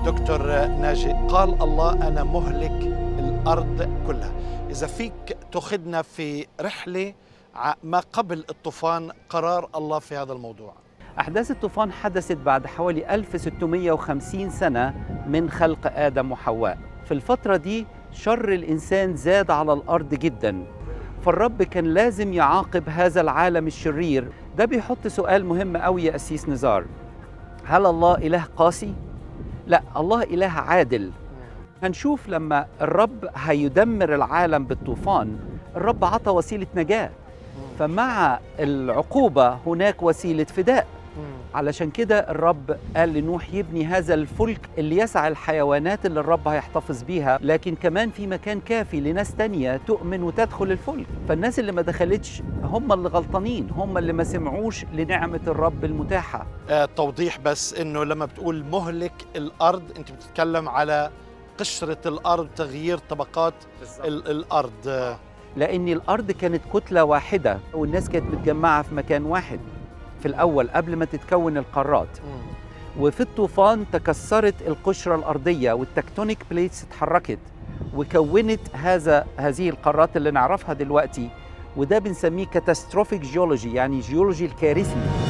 دكتور ناجي قال الله أنا مهلك الأرض كلها إذا فيك تأخذنا في رحلة ما قبل الطوفان قرار الله في هذا الموضوع أحداث الطوفان حدثت بعد حوالي 1650 سنة من خلق آدم وحواء في الفترة دي شر الإنسان زاد على الأرض جدا فالرب كان لازم يعاقب هذا العالم الشرير ده بيحط سؤال مهم قوي يا أسيس نزار هل الله إله قاسي؟ لا الله إله عادل هنشوف لما الرب هيدمر العالم بالطوفان الرب عطى وسيلة نجاة فمع العقوبة هناك وسيلة فداء علشان كده الرب قال لنوح يبني هذا الفلك اللي يسعى الحيوانات اللي الرب هيحتفظ بيها لكن كمان في مكان كافي لناس تانية تؤمن وتدخل الفلك فالناس اللي ما دخلتش هم اللي غلطانين هم اللي ما سمعوش لنعمة الرب المتاحة آه توضيح بس انه لما بتقول مهلك الارض انت بتتكلم على قشرة الارض تغيير طبقات ال- الارض آه. لأن الأرض كانت كتلة واحدة والناس كانت متجمعة في مكان واحد في الأول قبل ما تتكون القارات وفي الطوفان تكسرت القشرة الأرضية والتكتونيك بليتس اتحركت وكونت هذا هذه القارات اللي نعرفها دلوقتي وده بنسميه كاتاستروفيك جيولوجي يعني جيولوجي الكارثي